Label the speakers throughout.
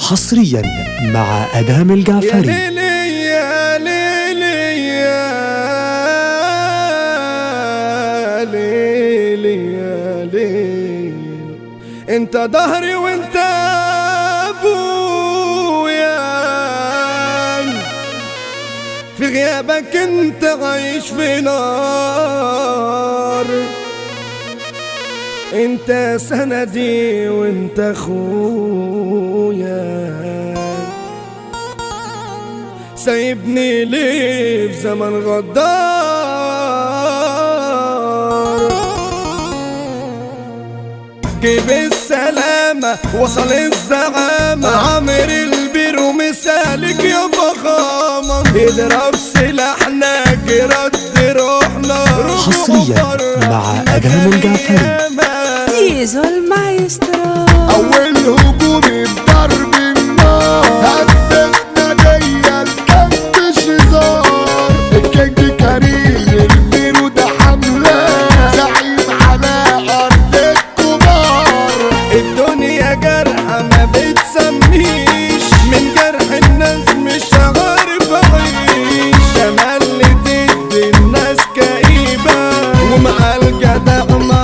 Speaker 1: حصريا مع أدهم
Speaker 2: يا
Speaker 1: الجعفري
Speaker 2: ليلي يا ليلي يا ليلي يا ليلي انت ظهري وانت ابويا في غيابك انت عايش في نار انت سندي وانت اخويا سايبني ليه في زمن غدار جيب السلامة وصل الزعامة عامر البير ومسالك يا فخامة اضرب سلاحنا جرد روحنا روح
Speaker 1: حصرياً
Speaker 2: وبره
Speaker 1: مع أدهم الجعفري.
Speaker 2: القيامة.
Speaker 3: ديزو المايسترو
Speaker 4: اول هجوم بضرب النار هدفنا جايه الكف شزار الكينج كريم الميرو ده حمله زعيم على ارض الكبار
Speaker 2: الدنيا جرحة ما بتسميش من جرح الناس مش عارف اعيش تملي تدي الناس كئيبة ومع الجدع ما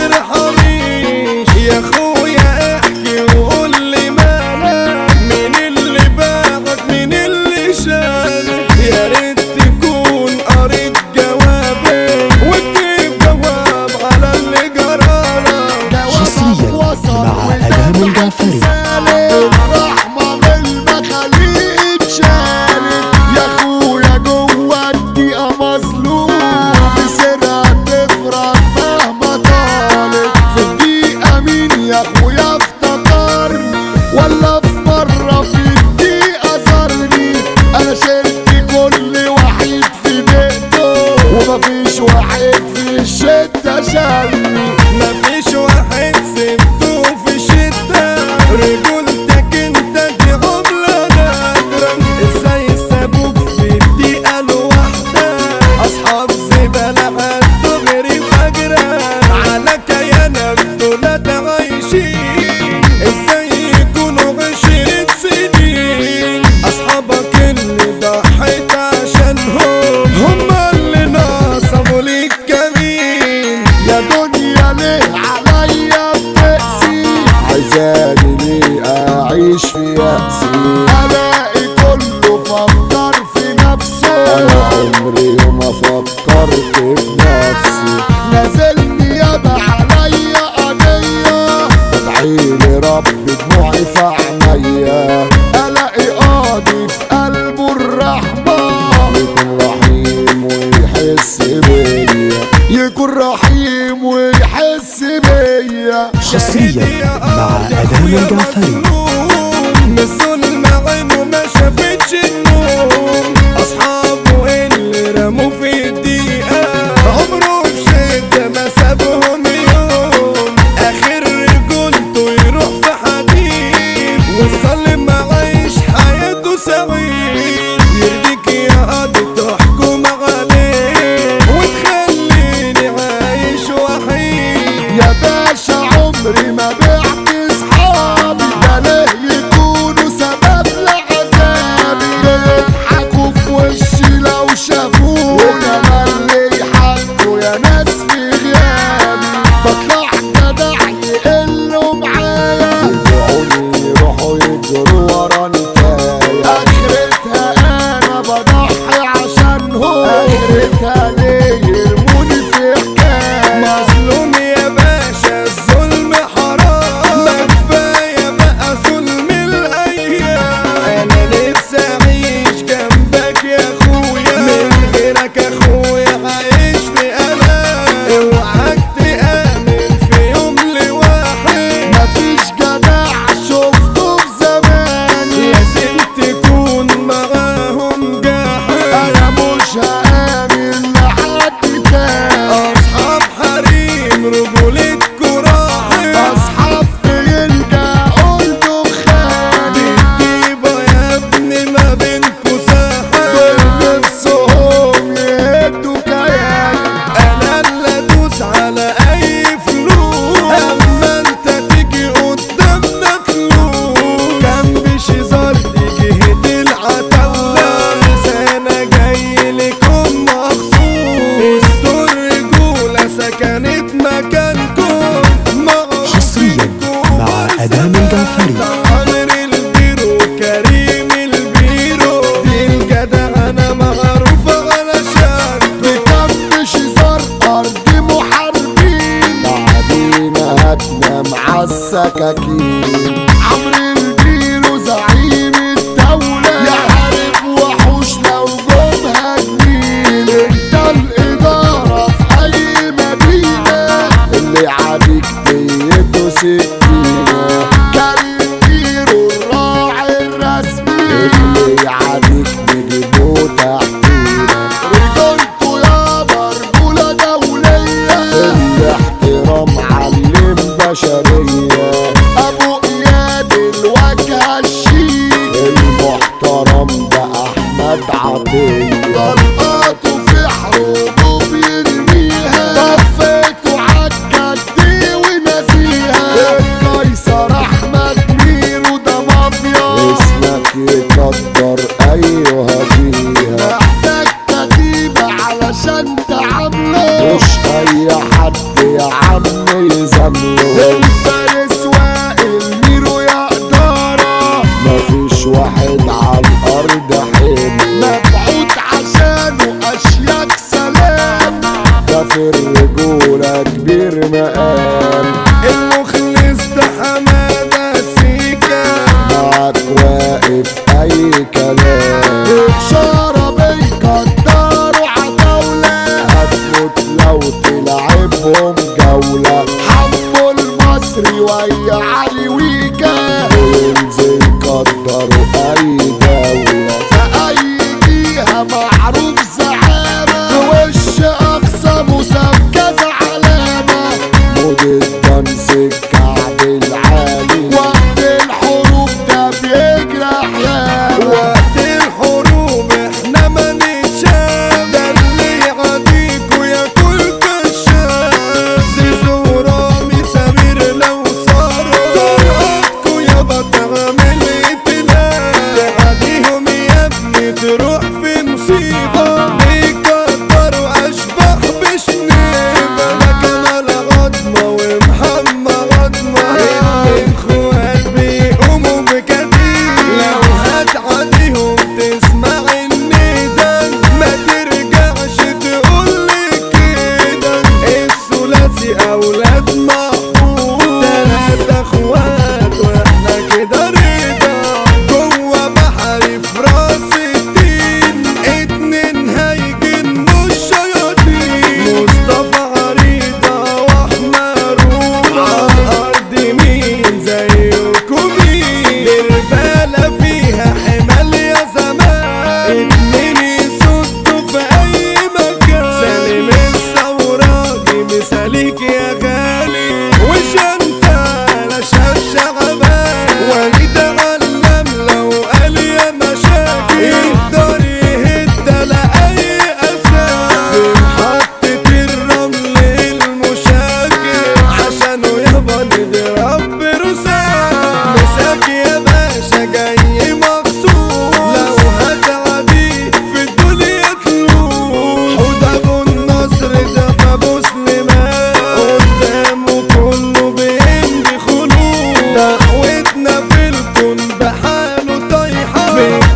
Speaker 2: بترحميش يا اخويا احكي وقول لي مالك مين اللي باعك مين اللي شالك يا ريت تكون قريت جوابك واكتب جواب على اللي جرالك
Speaker 1: حصرياً مع أدهم الجعفري.
Speaker 4: الرحمة بالمخاليق اتشالت يا اخويا جوه الدقيقة مظلوم بسرعة تفرح مهما طالت في الدقيقة مين يا اخويا افتكرني ولا في مرة في الدقيقة زارني انا شلت كل واحد في بيته ومفيش واحد في الشدة شالني
Speaker 2: مفيش واحد سبته في شدة رجولتك انت دي عملة نادرة ازاي سابوك في الدقيقة الواحدة اصحاب زبالة هتغري فجرة على كيانك دولت عايشين ازاي يكونوا عشرين سنين اصحابك اللي ضحيت عشانهم هم اللي نصبوا ليك كمين
Speaker 4: يا دنيا ليه عليا بتقسي عايزاني ليه اعيش في يأسي الاقي كله فكر في نفسه انا عمري ما فكرت في نفسي نازلني يابا عليا قضية ادعيلي رب دموعي في عينيا الاقي قاضي في قلبه الرحمة يكون رحيم ويحس بيا يكون رحيم ويحس بيا
Speaker 1: حصريا مع أدهم الجعفري
Speaker 2: مسؤول عينه ما شافتش النوم اصحابه اللي رموا في الدقيقة عمره في شدة ما سابهم يوم اخر رجولته يروح في حديد وصل ما عايش حياته سعيد يرضيك يا قاضي تحكم عليه وتخليني عايش وحيد
Speaker 4: يا باشا عمري ما بعت صحابي ده مفيش واحد على الارض حلو مبعوث عشانه اشياك سلام ده في الرجولة كبير مقام
Speaker 2: المخلص ده حمادة سيكا
Speaker 4: معاك واقف اي كلام اشارة بيقدروا عتاولة هتموت لو تلعبهم جولة حمو المصري ويا علي ويكا وينزل قدروا اي دولة في اي جهة معروف زعامة في وش اقصى مساب كذا علامة مود الدنس الكعب العالي وقت الحروب ده بيجرح ياما
Speaker 2: وقت الحروب احنا ما نتشاف ده اللي يعاديكوا ياكل كشاف زيزو ورامي سمير لو صاروا طلعتكوا يابا تعمل اتلاف تعاديهم يا ابني تروح في مصيبة بيكتروا اشباح بشنيبة ده كمال عظمة ومحمد عظمة اتنين خوات بيقوموا بكتير لو هتعديهم تسمع الندى ما ترجعش تقول لي كده الثلاثي اولاد محفوظ تلاتة اخوات واحنا كده رضا جوه بحري في راس الدين اتنين هيجنوا الشياطين مصطفى عريضة واحمد روما ارض مين زيكم مين الرجالة فيها حمال يا زمان اتنين يصدوا في اي مكان سالم الثوراجي مثاليك يا غالي وش انت لا شاف شعبان وليد علم لو قال يا مشاكل يقدر يهد لاي اساس في محطة الرمل المشاكل عشانه يابا نضرب برصاص مساك يا باشا جاي مخصوص لو هتعدي في الدنيا تلوح حوده ابو النصر ده في ابو سليمان قدامه كله بيمضي خلود دعوتنا في الكون بحاله طايحه في